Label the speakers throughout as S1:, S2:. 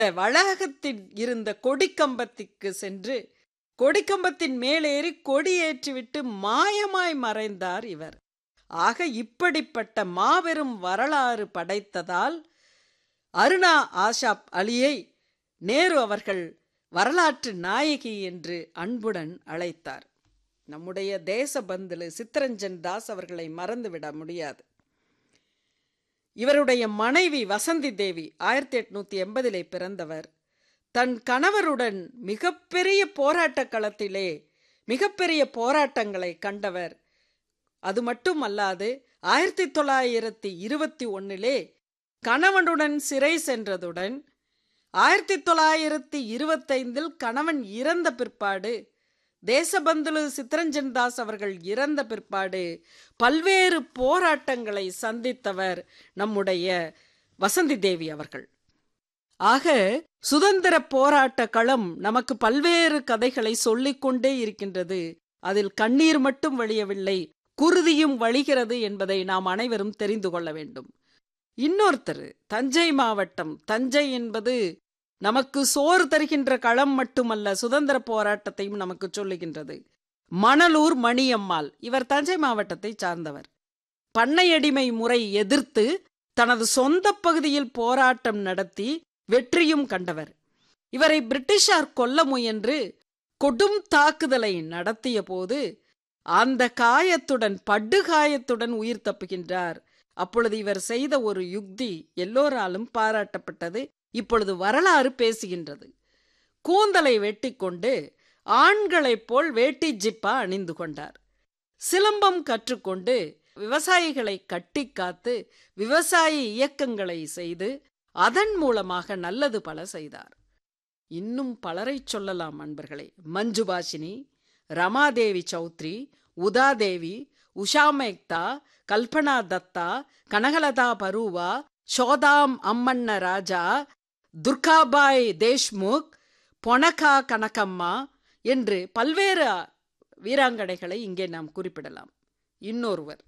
S1: வளாகத்தில் இருந்த கொடிக்கம்பத்திற்கு சென்று கொடிக்கம்பத்தின் மேலேறி கொடியேற்றிவிட்டு மாயமாய் மறைந்தார் இவர் ஆக இப்படிப்பட்ட மாபெரும் வரலாறு படைத்ததால் அருணா ஆஷாப் அலியை நேரு அவர்கள் வரலாற்று நாயகி என்று அன்புடன் அழைத்தார் நம்முடைய தேசபந்தில் சித்தரஞ்சன் தாஸ் அவர்களை மறந்துவிட முடியாது இவருடைய மனைவி வசந்தி தேவி ஆயிரத்தி எட்நூத்தி எண்பதிலே பிறந்தவர் தன் கணவருடன் மிகப்பெரிய போராட்ட களத்திலே மிகப்பெரிய போராட்டங்களை கண்டவர் அது மட்டும் அல்லாது ஆயிரத்தி தொள்ளாயிரத்தி இருபத்தி ஒன்னிலே கணவனுடன் சிறை சென்றதுடன் ஆயிரத்தி தொள்ளாயிரத்தி இருபத்தைந்தில் கணவன் இறந்த பிற்பாடு தேசபந்துலு சித்தரஞ்சன் தாஸ் அவர்கள் இறந்த பிற்பாடு பல்வேறு போராட்டங்களை சந்தித்தவர் நம்முடைய வசந்தி தேவி அவர்கள் ஆக சுதந்திர போராட்ட களம் நமக்கு பல்வேறு கதைகளை சொல்லிக்கொண்டே இருக்கின்றது அதில் கண்ணீர் மட்டும் வழியவில்லை குருதியும் வழிகிறது என்பதை நாம் அனைவரும் தெரிந்து கொள்ள வேண்டும் இன்னொருத்தர் தஞ்சை மாவட்டம் தஞ்சை என்பது நமக்கு சோறு தருகின்ற களம் மட்டுமல்ல சுதந்திர போராட்டத்தையும் நமக்கு சொல்லுகின்றது மணலூர் மணியம்மாள் இவர் தஞ்சை மாவட்டத்தை சார்ந்தவர் பண்ணையடிமை முறை எதிர்த்து தனது சொந்த பகுதியில் போராட்டம் நடத்தி வெற்றியும் கண்டவர் இவரை பிரிட்டிஷார் கொல்ல முயன்று கொடும் தாக்குதலை நடத்திய போது அந்த காயத்துடன் படுகாயத்துடன் உயிர் தப்புகின்றார் அப்பொழுது இவர் செய்த ஒரு யுக்தி எல்லோராலும் பாராட்டப்பட்டது இப்பொழுது வரலாறு பேசுகின்றது கூந்தலை வெட்டிக்கொண்டு ஆண்களைப் போல் வேட்டி ஜிப்பா அணிந்து கொண்டார் சிலம்பம் கற்றுக்கொண்டு விவசாயிகளை கட்டி காத்து விவசாய இயக்கங்களை செய்து அதன் மூலமாக நல்லது பல செய்தார் இன்னும் பலரை சொல்லலாம் அன்பர்களே மஞ்சுபாஷினி ரமாதேவி சௌத்ரி உதாதேவி உஷா மேக்தா கல்பனா தத்தா கனகலதா பரூவா ஷோதாம் அம்மண்ண ராஜா துர்காபாய் தேஷ்முக் பொனகா கனகம்மா என்று பல்வேறு வீராங்கனைகளை இங்கே நாம் குறிப்பிடலாம் இன்னொருவர்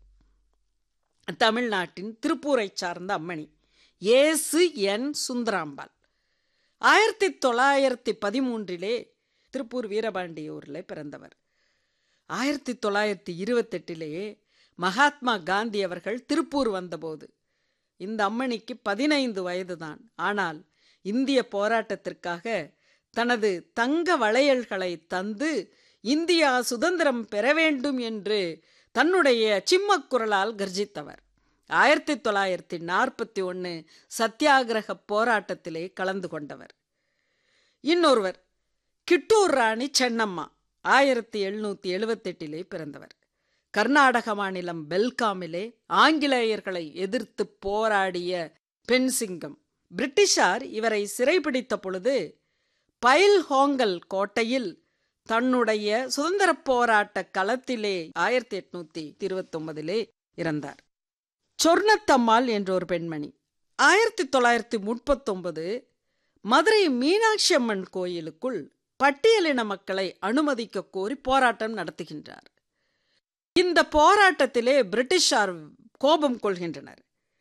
S1: தமிழ்நாட்டின் திருப்பூரை சார்ந்த அம்மணி ஏசு என் சுந்தராம்பாள் ஆயிரத்தி தொள்ளாயிரத்தி பதிமூன்றிலே திருப்பூர் வீரபாண்டியூரில் பிறந்தவர் ஆயிரத்தி தொள்ளாயிரத்தி இருபத்தெட்டிலேயே மகாத்மா காந்தி அவர்கள் திருப்பூர் வந்தபோது இந்த அம்மணிக்கு பதினைந்து வயதுதான் ஆனால் இந்திய போராட்டத்திற்காக தனது தங்க வளையல்களை தந்து இந்தியா சுதந்திரம் பெற வேண்டும் என்று தன்னுடைய சிம்மக் குரலால் கர்ஜித்தவர் ஆயிரத்தி தொள்ளாயிரத்தி நாற்பத்தி ஒன்று சத்தியாகிரக போராட்டத்திலே கலந்து கொண்டவர் இன்னொருவர் கிட்டூர் ராணி சென்னம்மா ஆயிரத்தி எழுநூத்தி எழுவத்தெட்டிலே பிறந்தவர் கர்நாடக மாநிலம் பெல்காமிலே ஆங்கிலேயர்களை எதிர்த்து போராடிய பெண் சிங்கம் பிரிட்டிஷார் இவரை சிறைபிடித்த பொழுது பைல் ஹோங்கல் கோட்டையில் தன்னுடைய சுதந்திர போராட்ட களத்திலே ஆயிரத்தி எட்நூத்தி இருபத்தி ஒன்பதிலே இறந்தார் சொர்ணத்தம்மாள் என்ற ஒரு பெண்மணி ஆயிரத்தி தொள்ளாயிரத்தி முப்பத்தொன்பது மதுரை மீனாட்சி அம்மன் கோயிலுக்குள் பட்டியலின மக்களை அனுமதிக்க கோரி போராட்டம் நடத்துகின்றார் இந்த போராட்டத்திலே பிரிட்டிஷார் கோபம் கொள்கின்றனர்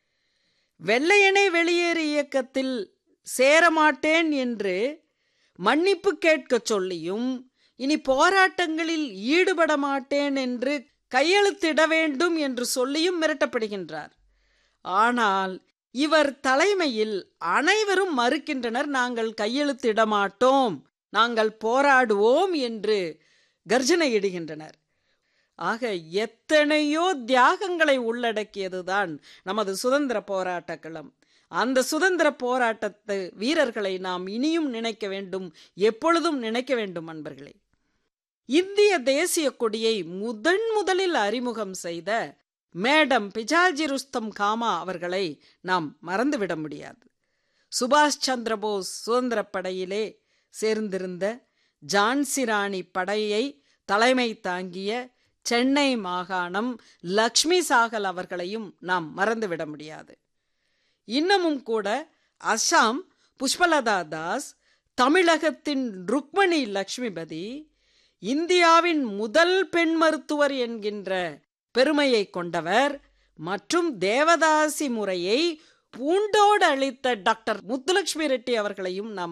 S1: வெள்ளையனே வெளியேறு இயக்கத்தில் சேரமாட்டேன் என்று மன்னிப்பு கேட்க சொல்லியும் இனி போராட்டங்களில் ஈடுபட மாட்டேன் என்று கையெழுத்திட வேண்டும் என்று சொல்லியும் மிரட்டப்படுகின்றார் ஆனால் இவர் தலைமையில் அனைவரும் மறுக்கின்றனர் நாங்கள் கையெழுத்திட மாட்டோம் நாங்கள் போராடுவோம் என்று கர்ஜனையிடுகின்றனர் ஆக எத்தனையோ தியாகங்களை உள்ளடக்கியதுதான் நமது சுதந்திர போராட்ட களம் அந்த சுதந்திர போராட்டத்து வீரர்களை நாம் இனியும் நினைக்க வேண்டும் எப்பொழுதும் நினைக்க வேண்டும் அன்பர்களே இந்திய தேசிய கொடியை முதன் முதலில் அறிமுகம் செய்த மேடம் பிஜாஜி ருஸ்தம் காமா அவர்களை நாம் மறந்துவிட முடியாது சுபாஷ் சந்திர போஸ் சுதந்திர படையிலே சேர்ந்திருந்த ஜான்சி ராணி படையை தலைமை தாங்கிய சென்னை மாகாணம் லக்ஷ்மி சாகல் அவர்களையும் நாம் மறந்துவிட முடியாது இன்னமும் கூட அஸ்ஸாம் புஷ்பலதா தாஸ் தமிழகத்தின் ருக்மணி லக்ஷ்மிபதி இந்தியாவின் முதல் பெண் மருத்துவர் என்கின்ற பெருமையை கொண்டவர் மற்றும் தேவதாசி முறையை பூண்டோடு அளித்த டாக்டர் முத்துலட்சுமி ரெட்டி அவர்களையும் நாம்